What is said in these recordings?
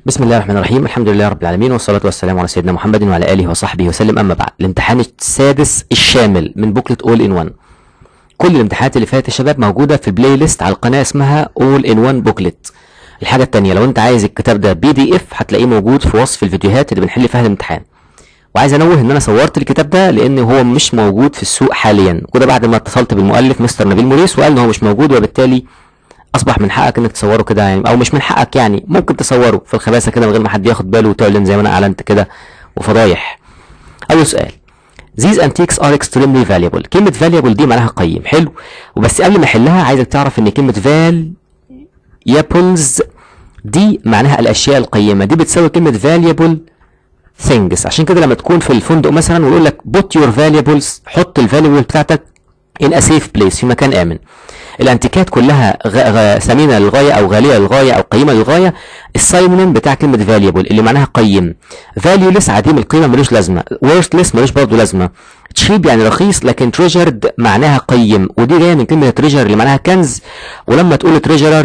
بسم الله الرحمن الرحيم الحمد لله رب العالمين والصلاة والسلام على سيدنا محمد وعلى آله وصحبه وسلم أما بعد الامتحان السادس الشامل من بوكلت اول ان 1 كل الامتحانات اللي فاتت يا شباب موجودة في بلاي ليست على القناة اسمها اول ان 1 بوكلت الحاجة التانية لو انت عايز الكتاب ده بي دي اف هتلاقيه موجود في وصف الفيديوهات اللي بنحل فيها الامتحان وعايز انوه ان انا صورت الكتاب ده لان هو مش موجود في السوق حاليا وده بعد ما اتصلت بالمؤلف مستر نبيل موريس وقال ان هو مش موجود وبالتالي اصبح من حقك انك تصوره كده يعني او مش من حقك يعني ممكن تصوره في الخباثه كده من غير ما حد ياخد باله وتعلن زي ما انا اعلنت كده وفضايح اول سؤال These antiques are extremely valuable كلمة valuable دي معناها قيم حلو وبس قبل ما احلها عايزك تعرف ان كلمة valuables دي معناها الاشياء القيمة دي بتساوي كلمة valuable things عشان كده لما تكون في الفندق مثلا ويقول لك put your valuables حط الفاليبل بتاعتك in a safe place في مكان امن الانتيكات كلها غ... غ... ثمينه للغايه او غاليه للغايه او قيمه للغايه الساينونيم بتاع كلمه فاليبل اللي معناها قيم فاليوليس عديم القيمه ملوش لازمه worthless ملوش برضه لازمه تشيب يعني رخيص لكن تريجرد معناها قيم ودي جايه من كلمه تريجر اللي معناها كنز ولما تقول تريجرر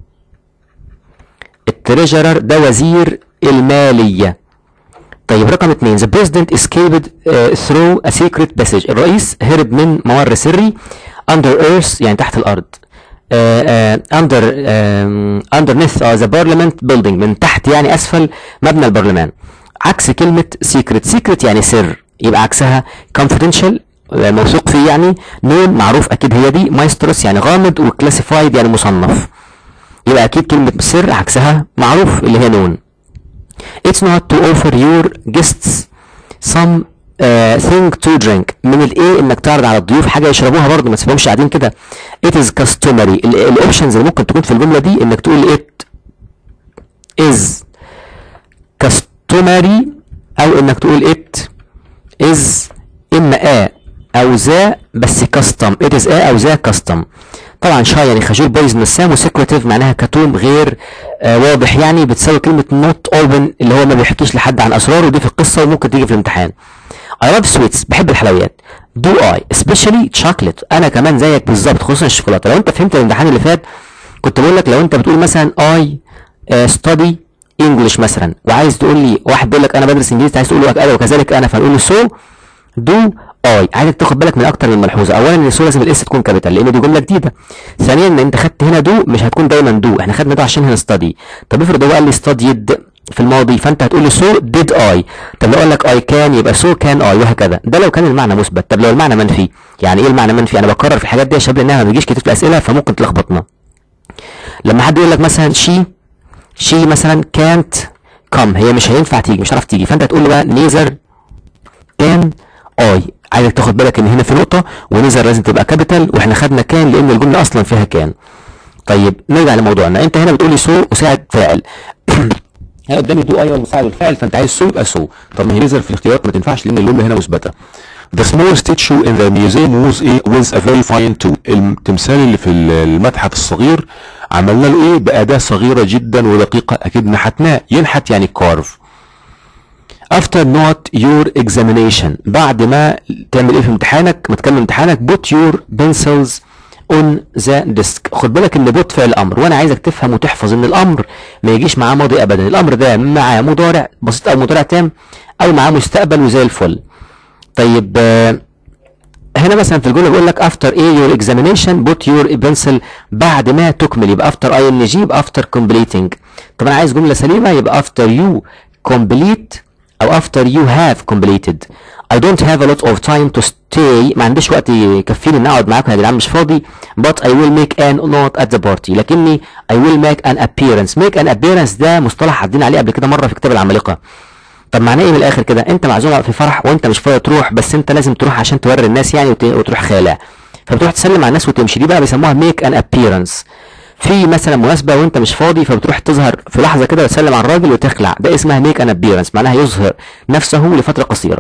التريجرر ده وزير الماليه طيب رقم اثنين the president escaped uh, through a secret passage الرئيس هرب من ممر سري under earth يعني تحت الارض uh, uh, under um, underneath uh, the parliament building من تحت يعني اسفل مبنى البرلمان عكس كلمة secret secret يعني سر يبقى عكسها confidential موثوق فيه يعني نون معروف اكيد هي دي مايستروس يعني غامض وكلاسيفايد يعني مصنف يبقى اكيد كلمة سر عكسها معروف اللي هي نون It's not to offer your guests some uh, thing to drink من الايه انك تعرض على الضيوف حاجه يشربوها برضه ما تسيبهمش قاعدين كده it is customary الاوبشنز اللي ممكن تكون في الجمله دي انك تقول it is customary او انك تقول it is اما a او ذا بس كاستم it is a او ذا كاستم طبعا شاي يعني خجول بايظ نسام وسكرتيف معناها كتوم غير آه واضح يعني بتساوي كلمة not open اللي هو ما بيحكيش لحد عن أسراره ودي في القصة وممكن تيجي في الامتحان I love sweets بحب الحلويات do I especially chocolate أنا كمان زيك بالظبط خصوصا الشوكولاتة لو أنت فهمت الامتحان اللي فات كنت بقول لك لو أنت بتقول مثلا I uh, study English مثلا وعايز تقول لي واحد بيقول لك أنا بدرس إنجليزي عايز تقول له أنا وكذلك أنا فنقول له so do اي عايزك تاخد بالك من اكتر من ملحوظه اولا ان الصوره لازم الاس تكون كابيتال لان دي جمله جديده ثانيا ان انت خدت هنا دو مش هتكون دايما دو احنا خدنا دو عشان هنا ستادي طب افرض هو قال لي ستاديد في الماضي فانت هتقول لي سو ديد اي طب لو قال لك اي كان يبقى سو كان اي وهكذا ده لو كان المعنى مثبت طب لو المعنى منفي يعني ايه المعنى منفي انا بكرر في الحاجات دي يا شباب لانها ما بيجيش كتير في الاسئله فممكن تلخبطنا لما حد يقول لك مثلا شي شي مثلا كانت كم هي مش هينفع تيجي مش هتعرف تيجي فانت هتقول له بقى نيزر كان اي عايزك تاخد بالك ان هنا في نقطه ونزل لازم تبقى كابيتال واحنا خدنا كان لان الجمله اصلا فيها كان طيب نرجع لموضوعنا انت هنا بتقول لي سو مساعد فاعل هنا قدامي دو اي مساعد الفاعل فانت عايز سو يبقى سو طب ما هي نزل في الاختيارات ما تنفعش لان الجمله هنا مثبته The small statue in the museum was a, was a very fine tool. التمثال اللي في المتحف الصغير عملنا له ايه بأداة صغيرة جدا ودقيقة أكيد نحتناه ينحت يعني كارف after not your examination بعد ما تعمل ايه في امتحانك ما تكمل امتحانك put your pencils on the desk خد بالك ان بوت فعل امر وانا عايزك تفهم وتحفظ ان الامر ما يجيش معاه ماضي ابدا الامر ده معاه مضارع بسيط او مضارع تام او معاه مستقبل وزي الفل طيب هنا مثلا في الجمله بيقول لك after a your examination put your pencil بعد ما تكمل يبقى after ing يبقى after completing طب انا عايز جمله سليمه يبقى after you complete او after you have completed I don't have a lot of time to stay ما عنديش وقت يكفيني ان اقعد معاكم يا جدعان مش فاضي but I will make an note at the party لكني I will make an appearance make an appearance ده مصطلح عدينا عليه قبل كده مره في كتاب العمالقه طب معناه ايه من الاخر كده انت معزوم في فرح وانت مش فاضي تروح بس انت لازم تروح عشان توري الناس يعني وتروح خالع فبتروح تسلم على الناس وتمشي دي بقى بيسموها make an appearance في مثلا مناسبة وانت مش فاضي فبتروح تظهر في لحظة كده وتسلم على الراجل وتخلع ده اسمها ميك ان ابيرنس معناها يظهر نفسه لفترة قصيرة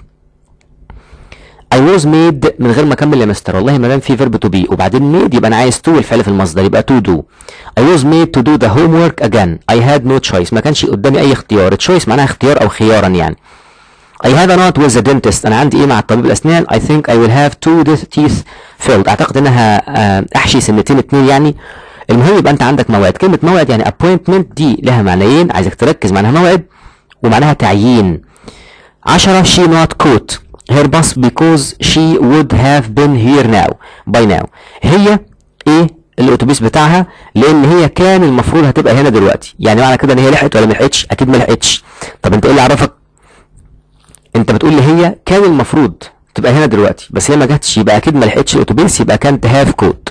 I was made من غير ما اكمل يا مستر والله ما دام في فيرب تو بي وبعدين made يبقى انا عايز to الفعل في المصدر يبقى to do I was made to do the homework again I had no choice ما كانش قدامي اي اختيار choice معناها اختيار او خيارا يعني I have a note with the dentist انا عندي ايه مع الطبيب الاسنان I think I will have two teeth filled اعتقد انها احشي سنتين اتنين يعني المهم يبقى انت عندك موعد كلمه موعد يعني appointment دي لها معنيين عايزك تركز معناها موعد ومعناها تعيين 10 she not caught her bus because she would have been here now by now هي ايه الاتوبيس بتاعها لان هي كان المفروض هتبقى هنا دلوقتي يعني معنى كده ان هي لحقت ولا ما لحقتش اكيد ما لحقتش طب انت ايه اللي عرفك انت بتقول لي هي كان المفروض تبقى هنا دلوقتي بس هي ما جاتش يبقى اكيد ما لحقتش الاتوبيس يبقى كانت هاف كوت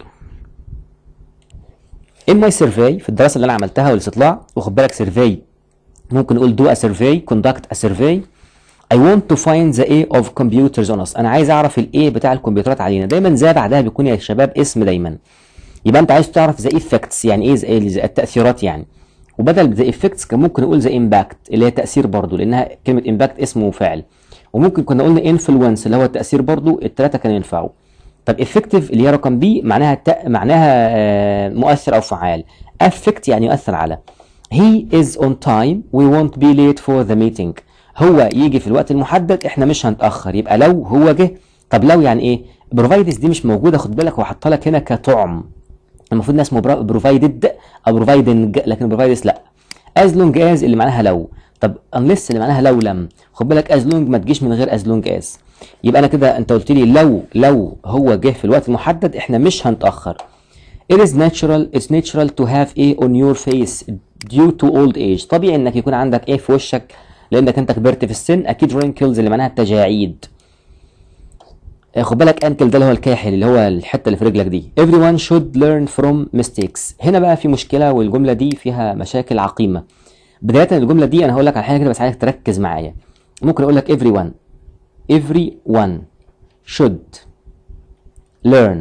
in my survey في الدراسه اللي انا عملتها والاستطلاع وخد بالك survey ممكن نقول do a survey conduct a survey I want to find the A of computers on us انا عايز اعرف ال A بتاع الكمبيوترات علينا دايما ذا بعدها بيكون يا شباب اسم دايما يبقى انت عايز تعرف the effects يعني ايه زي التاثيرات يعني وبدل the effects كان ممكن نقول the impact اللي هي تاثير برضو لانها كلمه impact اسم وفعل وممكن كنا قلنا influence اللي هو التاثير برضو الثلاثه كانوا ينفعوا طب effective اللي هي رقم بي معناها تأ... معناها آه، مؤثر او فعال affect يعني يؤثر على he is on time we won't be late for the meeting هو يجي في الوقت المحدد احنا مش هنتاخر يبقى لو هو جه طب لو يعني ايه provided دي مش موجوده خد بالك هو حاطها لك هنا كطعم المفروض انها اسمه بروفايدد او بروفايدنج لكن بروفايدس لا as long as اللي معناها لو طب unless اللي معناها لو لم خد بالك as long ما تجيش من غير as long as يبقى انا كده انت قلت لي لو لو هو جه في الوقت المحدد احنا مش هنتاخر It is natural it's natural to have a on your face due to old age طبيعي انك يكون عندك ايه في وشك لانك انت كبرت في السن اكيد wrinkles اللي معناها التجاعيد آه، خد بالك انكل ده اللي هو الكاحل اللي هو الحته اللي في رجلك دي everyone should learn from mistakes هنا بقى في مشكله والجمله دي فيها مشاكل عقيمه بدايه الجمله دي انا هقول لك على حاجه كده بس عايزك تركز معايا ممكن اقول لك everyone everyone should learn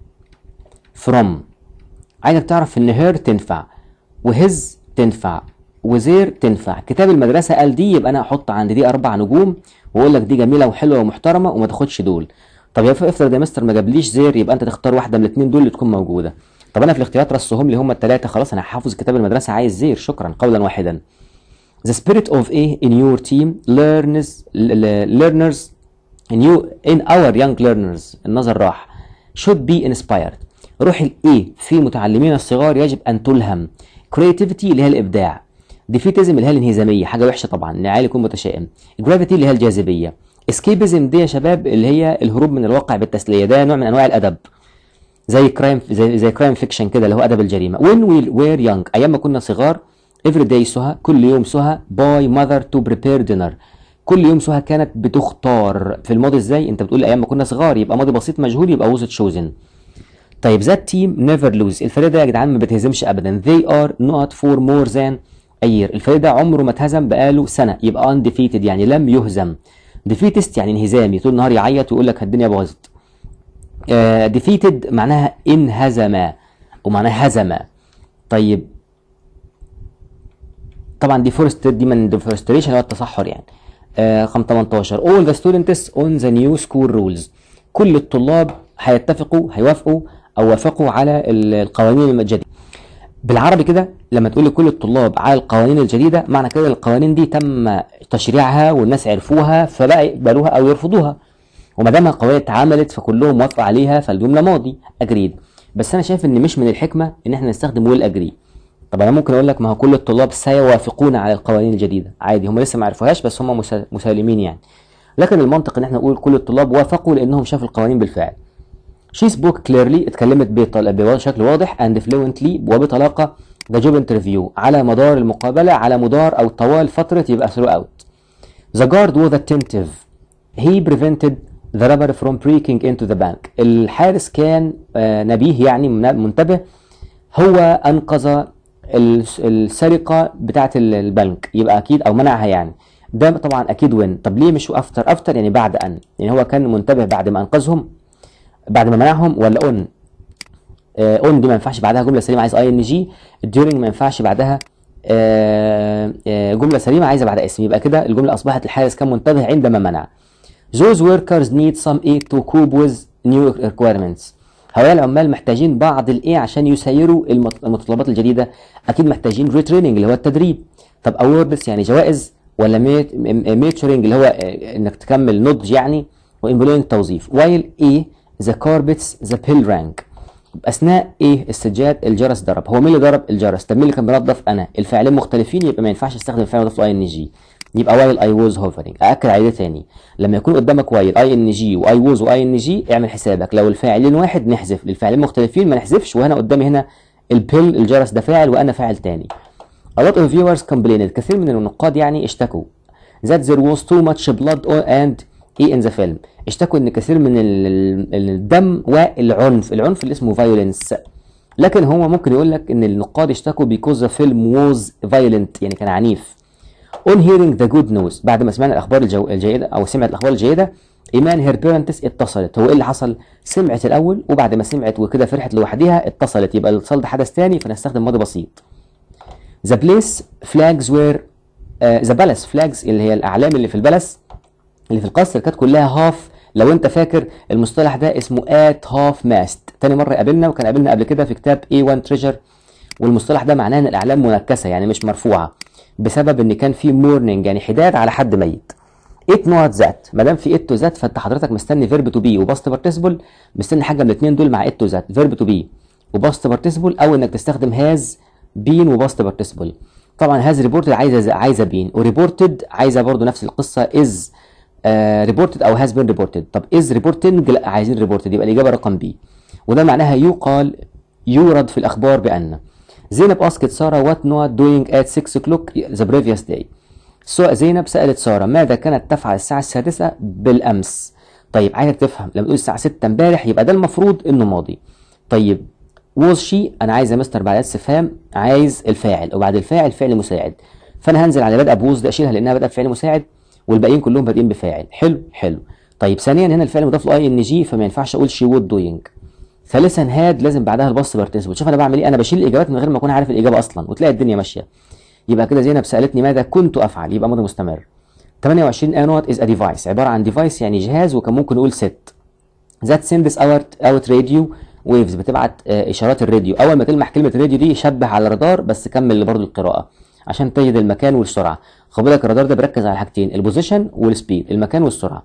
from عايزك تعرف ان هير تنفع وهز تنفع وزير تنفع كتاب المدرسه قال دي يبقى انا هحط عند دي اربع نجوم واقول لك دي جميله وحلوه ومحترمه وما تاخدش دول طب يا افرض يا مستر ما جابليش زير يبقى انت تختار واحده من الاثنين دول اللي تكون موجوده طب انا في الاختيارات رصهم لي هم الثلاثه خلاص انا حافظ كتاب المدرسه عايز زير شكرا قولا واحدا The spirit of A in your team learns learners in you in our young learners النظر راح should be inspired روح الاي في متعلمين الصغار يجب ان تلهم creativity اللي هي الابداع defeatism اللي هي الانهزاميه حاجه وحشه طبعا ان العيال يكون متشائم gravity اللي هي الجاذبيه escapism دي يا شباب اللي هي الهروب من الواقع بالتسليه ده نوع من انواع الادب زي كرايم زي زي كرايم فيكشن كده اللي هو ادب الجريمه when we were young ايام ما كنا صغار every day سهى كل يوم سهى باي mother to prepare dinner كل يوم سهى كانت بتختار في الماضي ازاي انت بتقول ايام ما كنا صغار يبقى ماضي بسيط مجهول يبقى was chosen طيب that team never lose الفريق ده يا جدعان ما بتهزمش ابدا they are not for more than a year الفريق ده عمره ما اتهزم بقاله سنه يبقى undefeated يعني لم يهزم defeatist يعني انهزامي طول النهار يعيط ويقول لك الدنيا باظت آه defeated معناها انهزم ومعناها هزم طيب طبعا deforested دي من deforestation اللي هو التصحر يعني آه رقم 18 all the students on the new school rules كل الطلاب هيتفقوا هيوافقوا او وافقوا على ال- القوانين الجديده بالعربي كده لما تقول لكل الطلاب على القوانين الجديده معنى كده القوانين دي تم تشريعها والناس عرفوها فبقى يقبلوها او يرفضوها وما دام القوانين اتعملت فكلهم وافقوا عليها فالجمله ماضي اجريد بس انا شايف ان مش من الحكمه ان احنا نستخدم ويل اجري طب انا ممكن اقول لك ما هو كل الطلاب سيوافقون على القوانين الجديده عادي هم لسه ما عرفوهاش بس هم مسا- مسالمين يعني لكن المنطق ان احنا نقول كل الطلاب وافقوا لانهم شافوا القوانين بالفعل She spoke clearly اتكلمت بطل- بشكل واضح and fluently وبطلاقة the job interview على مدار المقابلة على مدار أو طوال فترة يبقى throughout. The guard was attentive. He prevented the robber from breaking into the bank. الحارس كان آه، نبيه يعني من- منتبه هو أنقذ ال- السرقة بتاعة ال- البنك يبقى أكيد أو منعها يعني ده طبعا أكيد وين طب ليه مش أفتر أفتر يعني بعد أن يعني هو كان منتبه بعد ما أنقذهم بعد ما منعهم ولا اون اون دي ما ينفعش بعدها جمله سليمه عايز اي ان جي during ما ينفعش بعدها آه، آه، جمله سليمه عايزه بعد اسم يبقى كده الجمله اصبحت الحارس كان منتبه عندما منع those workers need some aid to cope with new requirements هؤلاء العمال محتاجين بعض الايه عشان يسيروا المط- المتطلبات الجديده اكيد محتاجين ريتريننج اللي هو التدريب طب awareness يعني جوائز ولا ميتشرنج اللي هو آه، انك تكمل نضج يعني وامبلوينج توظيف while A the carpets the pill rank اثناء ايه السجاد الجرس ضرب هو مين اللي ضرب الجرس طب مين اللي كان بينظف انا الفاعلين مختلفين يبقى ما ينفعش استخدم الفعل المضاف له اي ان جي يبقى وايل اي ووز هوفرنج ااكد عليه تاني لما يكون قدامك وايل اي ان جي واي ووز واي ان جي اعمل حسابك لو الفاعلين واحد نحذف للفاعلين مختلفين ما نحذفش وهنا قدامي هنا البيل الجرس ده فاعل وانا فاعل تاني A lot of viewers complained كثير من النقاد يعني اشتكوا that there was too much blood and ايه in the film اشتكوا ان كثير من ال- ال- الدم والعنف العنف اللي اسمه violence لكن هو ممكن يقول لك ان النقاد اشتكوا because the film was violent يعني كان عنيف on hearing the good news بعد ما سمعنا الاخبار الجو... الجيده او سمعت الاخبار الجيده ايمان هير بيرنتس اتصلت هو ايه اللي حصل سمعت الاول وبعد ما سمعت وكده فرحت لوحدها اتصلت يبقى الاتصال ده حدث تاني فنستخدم ماضي بسيط The place flags were uh, the palace flags اللي هي الأعلام اللي في البلس اللي في القصر كانت كلها هاف لو انت فاكر المصطلح ده اسمه at half mast تاني مرة قابلنا وكان قابلنا قبل كده في كتاب A1 Treasure والمصطلح ده معناه ان الأعلام منكسة يعني مش مرفوعة بسبب ان كان في مورنينج يعني حداد على حد ميت ات نوت ذات ما دام في ات تو ذات فانت حضرتك مستني فيرب تو بي وباست بارتيسيبل مستني حاجه من الاثنين دول مع ات تو ذات فيرب تو بي وباست بارتيسيبل او انك تستخدم هاز بين وباست بارتيسيبل طبعا هاز ريبورتد عايزه عايزه بين وريبورتد عايزه برضو نفس القصه از ريبورتد او هاز بين ريبورتد طب از ريبورتنج لا عايزين ريبورتد يبقى الاجابه رقم بي وده معناها يقال يورد في الاخبار بان زينب اسكت ساره وات نوت دوينج ات 6 o'clock ذا بريفيوس داي زينب سالت ساره ماذا كانت تفعل الساعه السادسه بالامس طيب عايزك تفهم لما تقول الساعه 6 امبارح يبقى ده المفروض انه ماضي طيب was she انا عايز يا مستر بعد استفهام عايز الفاعل وبعد الفاعل فعل مساعد فانا هنزل على بدأ بوز ده اشيلها لانها بدأ بفعل مساعد والباقيين كلهم بادئين بفاعل حلو حلو طيب ثانيا هنا الفعل مضاف له اي ان جي فما ينفعش اقول شي وود دوينج ثالثا هاد لازم بعدها الباص بارتيسيبل شوف انا بعمل ايه انا بشيل الاجابات من غير ما اكون عارف الاجابه اصلا وتلاقي الدنيا ماشيه يبقى كده زينب سالتني ماذا كنت افعل يبقى ماضي مستمر 28 انوت از ا ديفايس عباره عن ديفايس يعني جهاز وكان ممكن نقول ست ذات سندس اوت اوت راديو ويفز بتبعت آه، اشارات الراديو اول ما تلمح كلمه راديو دي شبه على الرادار بس كمل برضه القراءه عشان تجد المكان والسرعه خد بالك الرادار ده بيركز على حاجتين البوزيشن والسبيد المكان والسرعه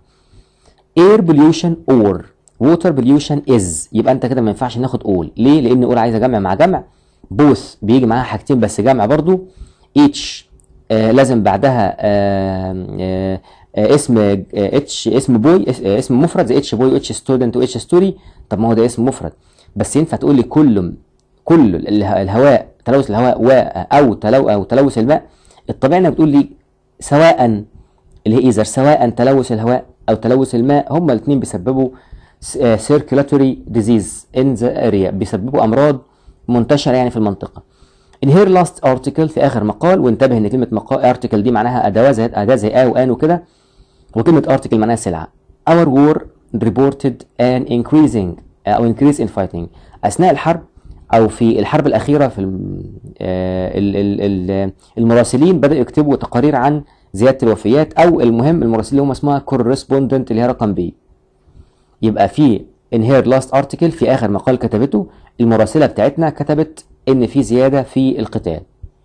air pollution or water pollution is يبقى انت كده ما ينفعش ناخد all ليه لان all عايزه جمع مع جمع both بيجي معاها حاجتين بس جمع برضو each آه لازم بعدها آه آه آه اسم آه اتش اسم بوي اس- آه اسم مفرد زي اتش بوي واتش ستودنت واتش ستوري طب ما هو ده اسم مفرد بس ينفع تقول لي كل كل اله- الهواء تلوث الهواء و او تلو او تلوث الماء الطبيعي انك بتقول لي سواء اللي هي ايزر سواء تلوث الهواء او تلوث الماء هما الاثنين بيسببوا سيركيلاتوري ديزيز ان ذا اريا بيسببوا امراض منتشره يعني في المنطقه in her last article في اخر مقال وانتبه ان كلمه مقال article دي معناها اداه زي اداه زي ا وان وكده وكلمه article معناها سلعه our war reported an increasing او increase in fighting اثناء الحرب او في الحرب الاخيره في الم- آه، ال- ال- ال- المراسلين بداوا يكتبوا تقارير عن زياده الوفيات او المهم المراسلين اللي هم اسمها correspondent اللي هي رقم بي يبقى في in her last article في اخر مقال كتبته المراسله بتاعتنا كتبت ان في زياده في القتال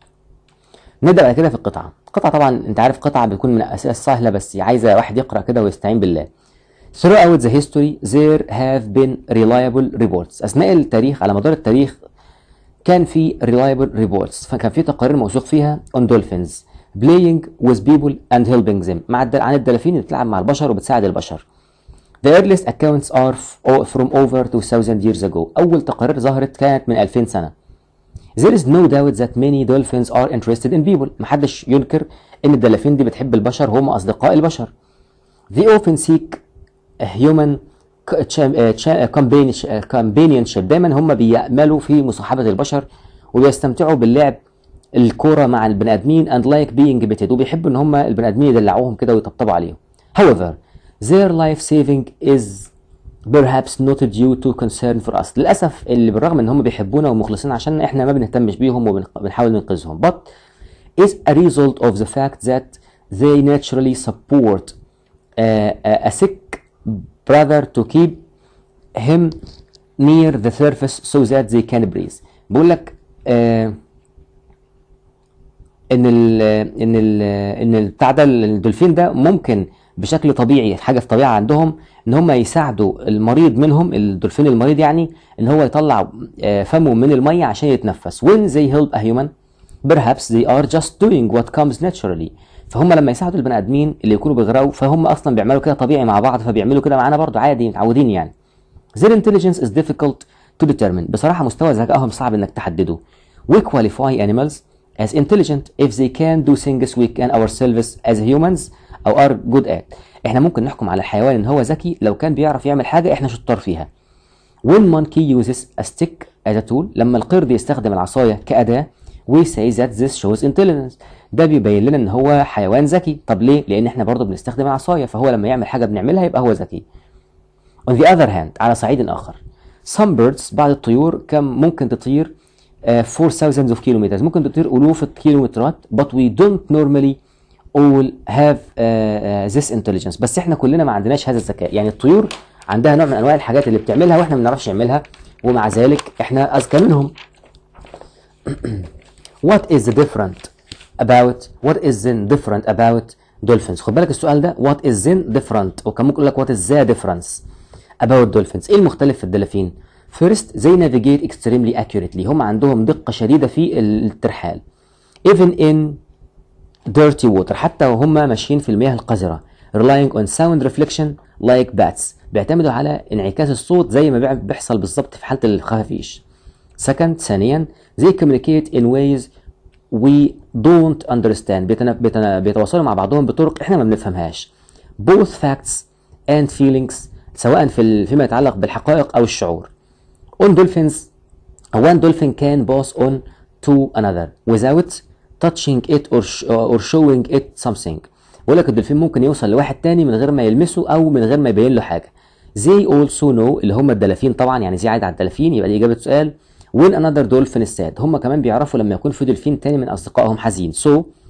نبدا بعد كده في القطعه القطعه طبعا انت عارف قطعه بتكون من الاسئله السهله بس عايزه واحد يقرا كده ويستعين بالله Throughout the history there have been reliable reports أثناء التاريخ على مدار التاريخ كان في reliable reports فكان في تقارير موثوق فيها on dolphins playing with people and helping them مع الدل... عن الدلافين اللي بتلعب مع البشر وبتساعد البشر The earliest accounts are f- from over 2000 years ago أول تقارير ظهرت كانت من 2000 سنة There is no doubt that many dolphins are interested in people محدش ينكر ان الدلافين دي بتحب البشر هم اصدقاء البشر They often seek a human ك- cha- uh, cha- companion- uh, companionship دايما هم بيأملوا في مصاحبة البشر وبيستمتعوا باللعب الكورة مع البني آدمين and like being petted وبيحبوا ان هم البني آدمين يدلعوهم كده ويطبطبوا عليهم. However, their life saving is perhaps not due to concern for us. للأسف اللي بالرغم ان هم بيحبونا ومخلصين عشان احنا ما بنهتمش بيهم وبنحاول ننقذهم. But is a result of the fact that they naturally support uh, a sick brother to keep him near the surface so that they can breathe بقول لك آه ان ال ان ال ان البتاع ده الدولفين ده ممكن بشكل طبيعي حاجه في الطبيعه عندهم ان هم يساعدوا المريض منهم الدولفين المريض يعني ان هو يطلع آه، فمه من الميه عشان يتنفس when they help a human perhaps they are just doing what comes naturally فهم لما يساعدوا البني ادمين اللي يكونوا بيغرقوا فهم اصلا بيعملوا كده طبيعي مع بعض فبيعملوا كده معانا برضو عادي متعودين يعني their intelligence is difficult to determine بصراحه مستوى ذكائهم صعب انك تحدده we qualify animals as intelligent if they can do things we can ourselves as humans او are good at احنا ممكن نحكم على الحيوان ان هو ذكي لو كان بيعرف يعمل حاجه احنا شطار فيها when monkey uses a stick as a tool لما القرد يستخدم العصايه كاداه we say that this shows intelligence ده بيبين لنا ان هو حيوان ذكي طب ليه لان احنا برضه بنستخدم العصايه فهو لما يعمل حاجه بنعملها يبقى هو ذكي On the other hand على صعيد آخر some birds بعض الطيور كم ممكن تطير uh, for thousands of kilometers ممكن تطير ألوف الكيلومترات but we don't normally all have uh, uh, this intelligence بس احنا كلنا ما عندناش هذا الذكاء يعني الطيور عندها نوع من انواع الحاجات اللي بتعملها واحنا ما بنعرفش نعملها ومع ذلك احنا اذكى منهم what is the different about what is then different about dolphins خد بالك السؤال ده what is then different وكان ممكن يقول لك what is the difference about dolphins ايه المختلف في الدلافين first they navigate extremely accurately هم عندهم دقة شديدة في الترحال even in dirty water حتى وهم ماشيين في المياه القذرة relying on sound reflection like bats بيعتمدوا على انعكاس الصوت زي ما بيع- بيحصل بالظبط في حالة الخفافيش second ثانيا they communicate in ways we don't understand بيتنا بيتنا بيتواصلوا مع بعضهم بطرق احنا ما بنفهمهاش both facts and feelings سواء في ال- فيما يتعلق بالحقائق او الشعور on dolphins one dolphin can pass on to another without touching it or, sh- or showing it something بيقول لك الدولفين ممكن يوصل لواحد تاني من غير ما يلمسه او من غير ما يبين له حاجه they also know اللي هم الدلافين طبعا يعني زي عايد على الدلافين يبقى دي اجابه سؤال when another dolphin is sad هم كمان بيعرفوا لما يكون في دولفين تاني من اصدقائهم حزين so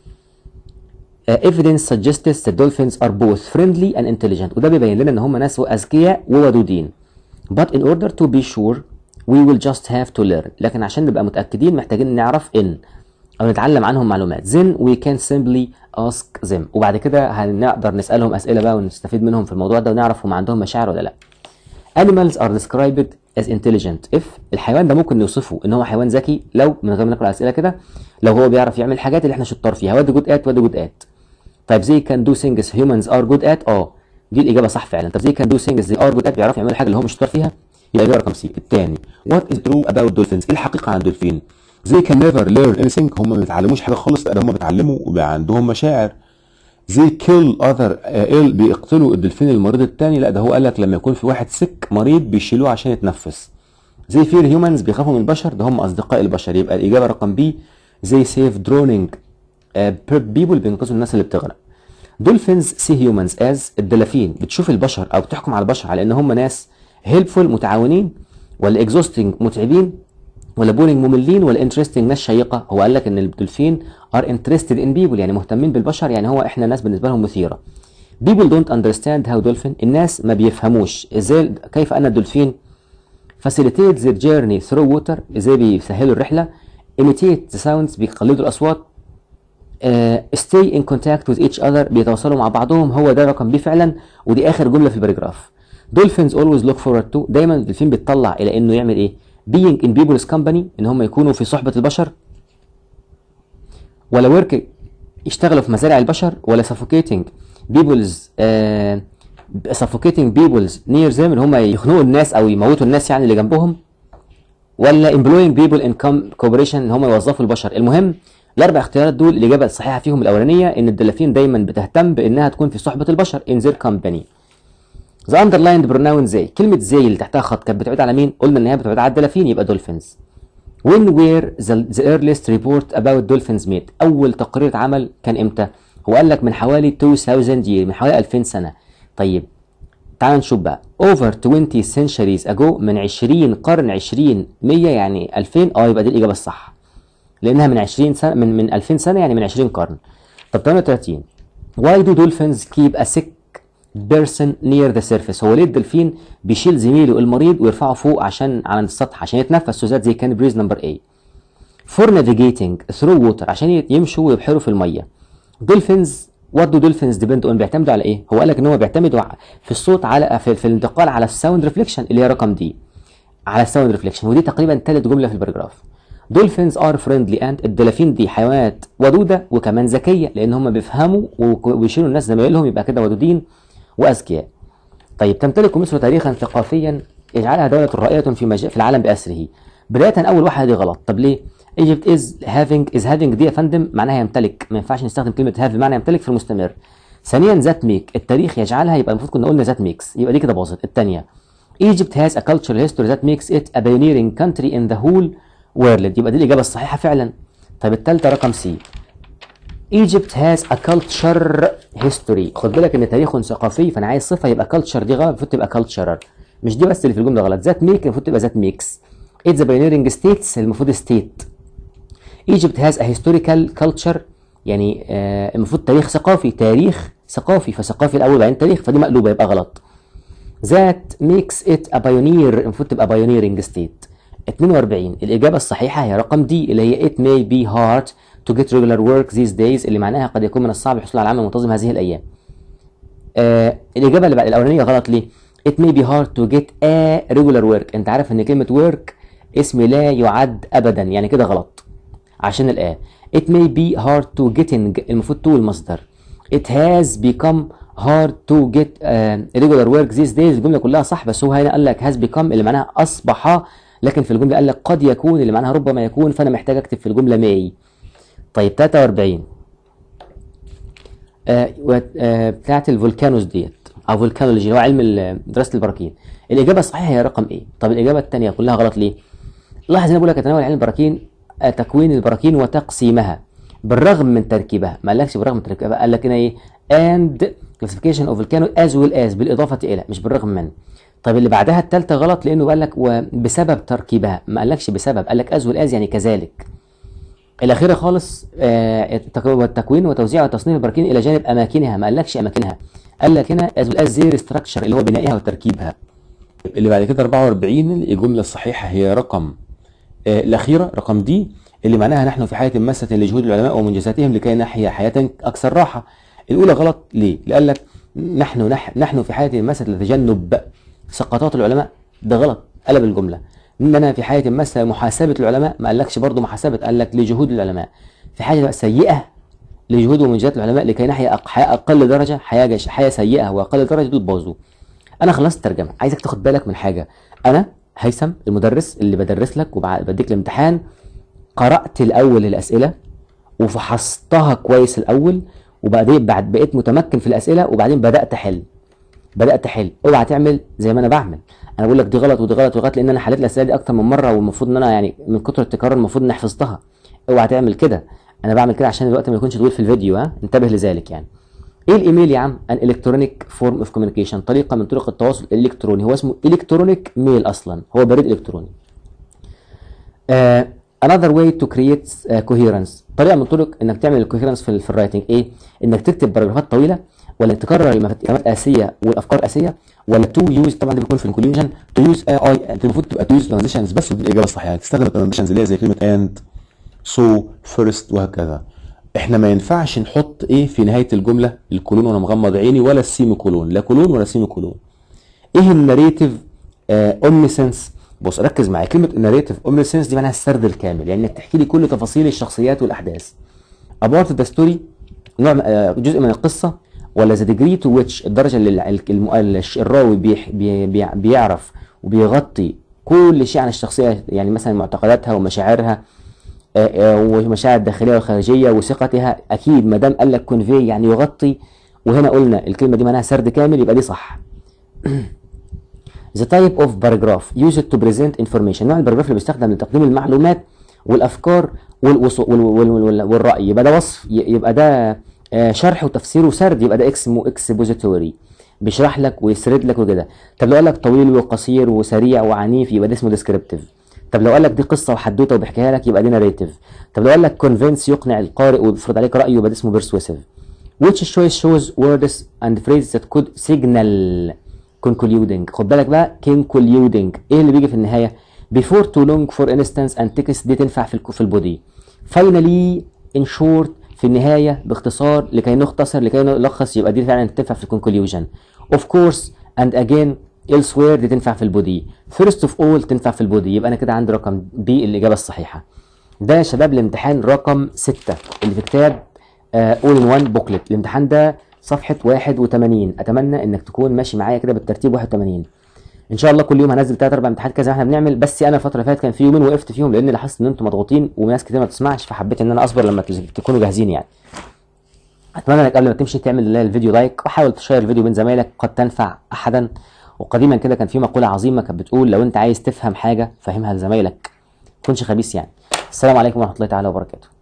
Uh, evidence suggests that dolphins are both friendly and intelligent وده بيبين لنا ان هم ناس اذكياء وودودين but in order to be sure we will just have to learn لكن عشان نبقى متأكدين محتاجين نعرف ان او نتعلم عنهم معلومات then we can simply ask them وبعد كده هنقدر نسألهم أسئلة بقى ونستفيد منهم في الموضوع ده ونعرف هم عندهم مشاعر ولا لا animals are described as intelligent if الحيوان ده ممكن نوصفه ان هو حيوان ذكي لو من غير ما نقرا اسئله كده لو هو بيعرف يعمل الحاجات اللي احنا شطار فيها واد جود ات واد جود ات طيب زي كان دو things humans are good at اه دي الاجابه صح فعلا طب زي كان دو things they are good at بيعرفوا يعملوا الحاجه اللي هم شطار فيها يبقى الاجابه رقم سي الثاني what is true about dolphins ايه الحقيقه عن الدولفين they can never learn anything هم ما بيتعلموش حاجه خالص لا ده هم بيتعلموا وبقى عندهم مشاعر they kill other uh, ill بيقتلوا الدلفين المريض التاني لا ده هو قال لك لما يكون في واحد سك مريض بيشيلوه عشان يتنفس they fear humans بيخافوا من البشر ده هم اصدقاء البشر يبقى الاجابه رقم بي they save drowning uh, people بينقذوا الناس اللي بتغرق dolphins see humans as الدلافين بتشوف البشر او بتحكم على البشر على ان هم ناس helpful متعاونين ولا exhausting متعبين ولا بورينج مملين ولا انترستنج ناس شيقه هو قال لك ان الدولفين ار انترستد ان بيبل يعني مهتمين بالبشر يعني هو احنا ناس بالنسبه لهم مثيره people don't understand how dolphin الناس ما بيفهموش ازاي كيف ان الدولفين facilitate their journey through water ازاي بيسهلوا الرحله imitate the sounds بيقلدوا الاصوات uh, stay in contact with each other بيتواصلوا مع بعضهم هو ده رقم بي فعلا ودي اخر جمله في الباراجراف dolphins always look forward to دايما الدولفين بيتطلع الى انه يعمل ايه being in people's company ان هم يكونوا في صحبه البشر ولا work يشتغلوا في مزارع البشر ولا suffocating people's uh, suffocating people's near them ان هم يخنقوا الناس او يموتوا الناس يعني اللي جنبهم ولا employing people in com- cooperation ان هم يوظفوا البشر المهم الاربع اختيارات دول الاجابه الصحيحه فيهم الاولانيه ان الدلافين دايما بتهتم بانها تكون في صحبه البشر in their company The underlined pronoun زي كلمة زي اللي تحتها خط كانت بتعود على مين؟ قلنا ان هي بتعود على الدلافين يبقى dolphins. When were the, the earliest report about dolphins made؟ أول تقرير اتعمل كان امتى؟ هو قال لك من حوالي 2000 year من حوالي 2000 سنة. طيب تعال نشوف بقى over 20 centuries ago من 20 قرن 20 100 يعني 2000 اه يبقى دي الإجابة الصح. لأنها من 20 سنة من من 2000 سنة يعني من 20 قرن. طب 38 Why do dolphins keep a sick person near the surface هو ليه الدلفين بيشيل زميله المريض ويرفعه فوق عشان على السطح عشان يتنفس سوزات زي كان بريز نمبر A for navigating through water عشان يمشوا ويبحروا في الميه dolphins وات دو دولفينز ديبند اون بيعتمدوا على ايه هو قال لك ان هو بيعتمدوا ع- في الصوت على في, في الانتقال على الساوند ريفليكشن اللي هي رقم دي على الساوند ريفليكشن ودي تقريبا ثالث جمله في الباراجراف دولفينز ار فريندلي اند الدلافين دي حيوانات ودوده وكمان ذكيه لان هم بيفهموا وك- ويشيلوا الناس زمايلهم يبقى كده ودودين واذكياء طيب تمتلك مصر تاريخا ثقافيا يجعلها دولة رائدة في مجال في العالم بأسره بداية أول واحدة دي غلط طب ليه؟ Egypt is having is having دي يا فندم معناها يمتلك ما ينفعش نستخدم كلمة have بمعنى يمتلك في المستمر ثانيا ذات ميك التاريخ يجعلها يبقى المفروض كنا قلنا ذات ميكس يبقى دي كده باظت الثانية Egypt has a cultural history that makes it a pioneering country in the whole world يبقى دي الإجابة الصحيحة فعلا طب الثالثة رقم سي Egypt has a culture history خد بالك ان تاريخ ثقافي فانا عايز صفه يبقى culture دي غلط المفروض تبقى cultural مش دي بس اللي في الجمله غلط ذات ميك المفروض تبقى ذات ميكس It's the pioneering states المفروض state Egypt has a historical culture يعني آه المفروض تاريخ ثقافي تاريخ ثقافي فثقافي الاول بعدين تاريخ فدي مقلوبه يبقى غلط That makes it a pioneer المفروض تبقى pioneering state 42 الإجابة الصحيحة هي رقم دي اللي هي it may be hard to get regular work these days اللي معناها قد يكون من الصعب الحصول على عمل منتظم هذه الأيام. آه الإجابة اللي بعد الأولانية غلط ليه؟ it may be hard to get a regular work أنت عارف إن كلمة work اسم لا يعد أبدا يعني كده غلط عشان الآ it may be hard to getting المفروض to المصدر it has become hard to get uh, regular work these days الجملة كلها صح بس هو هنا قال لك has become اللي معناها أصبح لكن في الجملة قال لك قد يكون اللي معناها ربما يكون فأنا محتاج أكتب في الجملة may طيب 43 آه و- آه بتاعت الفولكانوس ديت او فولكانولوجي اللي هو علم ال- دراسه البراكين الاجابه الصحيحه هي رقم ايه طب الاجابه الثانيه كلها غلط ليه لاحظ هنا بقول لك يتناول علم البراكين آه، تكوين البراكين وتقسيمها بالرغم من تركيبها ما قالكش بالرغم من تركيبها قال لك هنا ايه and classification of volcano as well as بالاضافه الى مش بالرغم من طيب اللي بعدها الثالثه غلط لانه قال لك وبسبب تركيبها ما قالكش بسبب قال لك as well as يعني كذلك الاخيره خالص آه، التك- والتكوين وتوزيع وتصنيف البراكين الى جانب اماكنها ما قالكش اماكنها قال لك هنا as well as their structure اللي هو بنائها وتركيبها اللي بعد كده 44 الجملة الصحيحة هي رقم آه الأخيرة رقم دي اللي معناها نحن في حياة ماسة لجهود العلماء ومنجزاتهم لكي نحيا حياة أكثر راحة الأولى غلط ليه؟ لأن لك نحن نح نحن في حياة ماسة لتجنب سقطات العلماء ده غلط قلب الجملة إننا في حياة ماسة محاسبة العلماء ما قالكش برضه محاسبة قال لك لجهود العلماء في حاجة سيئة لجهود ومنجزات العلماء لكي نحيا أق- حياة أقل درجة حياة جش حياة سيئة وأقل درجة دول باظوا انا خلصت ترجمه عايزك تاخد بالك من حاجه انا هيثم المدرس اللي بدرس لك وبديك الامتحان قرات الاول الاسئله وفحصتها كويس الاول وبعدين بعد بقيت متمكن في الاسئله وبعدين بدات احل بدات احل اوعى تعمل زي ما انا بعمل انا بقول لك دي غلط ودي غلط ودي غلط لان انا حليت الاسئله دي اكتر من مره والمفروض ان انا يعني من كتر التكرار المفروض اني حفظتها اوعى تعمل كده انا بعمل كده عشان الوقت ما يكونش طويل في الفيديو ها انتبه لذلك يعني ايه الايميل يا عم ان الكترونيك فورم اوف كوميونيكيشن طريقه من طرق التواصل الالكتروني هو اسمه الكترونيك ميل اصلا هو بريد الكتروني آه another way to create uh, coherence طريقه من طرق انك تعمل الكوهيرنس في, ال- في الرايتنج ايه انك تكتب باراجرافات طويله ولا تكرر المفات- كلمات اساسيه والافكار اساسيه ولا تو يوز طبعا ده بيكون في الكونكلوجن تو يوز اي انت المفروض تبقى تو يوز ترانزيشنز بس ودي الاجابه الصحيحه تستخدم الترانزيشنز اللي هي زي كلمه اند سو فيرست وهكذا احنا ما ينفعش نحط ايه في نهايه الجمله الكولون وانا مغمض عيني ولا السيمي كولون لا كولون ولا سيمي كولون ايه الناريتيف اومنيسنس بص ركز معايا كلمه الناريتيف اومنيسنس دي معناها السرد الكامل يعني انك تحكي لي كل تفاصيل الشخصيات والاحداث ابارت ذا ستوري نوع آه، جزء من القصه ولا ذا ديجري تو ويتش الدرجه اللي الع- الم- الش- الراوي بيح- بي- بي- بيعرف وبيغطي كل شيء عن الشخصيه يعني مثلا معتقداتها ومشاعرها آه، آه، ومشاعر الداخليه والخارجيه وثقتها اكيد ما دام قال لك كونفي يعني يغطي وهنا قلنا الكلمه دي معناها سرد كامل يبقى دي صح The type of paragraph used to present information نوع الباراجراف اللي بيستخدم لتقديم المعلومات والافكار والوص- وال- وال- وال- والراي يبقى ده وصف ي- يبقى ده آه، شرح وتفسير وسرد يبقى ده اسمه اكسبوزيتوري بيشرح لك ويسرد لك وكده طب لو قال لك طويل وقصير وسريع وعنيف يبقى ده اسمه ديسكريبتيف طب لو قال لك دي قصه وحدوته وبيحكيها لك يبقى دي ناريتيف طب لو قال لك كونفينس يقنع القارئ ويفرض عليك رايه يبقى ده اسمه بيرسويسيف which choice shows words and phrases that could signal concluding خد بالك بقى concluding ايه اللي بيجي في النهايه before too long for instance and text دي تنفع في الك- في البودي finally in short في النهايه باختصار لكي نختصر لكي نلخص يبقى دي فعلا تنفع في الكونكلوجن اوف كورس اند اجين elsewhere دي تنفع في البودي first of all تنفع في البودي يبقى انا كده عندي رقم بي الاجابه الصحيحه ده يا شباب الامتحان رقم 6 اللي في كتاب اول ان وان بوكلت الامتحان ده صفحه 81 اتمنى انك تكون ماشي معايا كده بالترتيب 81 ان شاء الله كل يوم هنزل ثلاث اربع امتحانات كذا احنا بنعمل بس انا الفتره اللي فاتت كان في يومين وقفت فيهم لان لاحظت ان انتم مضغوطين وناس كتير ما بتسمعش فحبيت ان انا اصبر لما تكونوا جاهزين يعني اتمنى انك قبل ما تمشي تعمل الفيديو لايك وحاول تشير الفيديو بين زمايلك قد تنفع احدا وقديما كده كان في مقوله عظيمه كانت بتقول لو انت عايز تفهم حاجه فهمها لزمايلك ما تكونش خبيث يعني السلام عليكم ورحمه الله تعالى وبركاته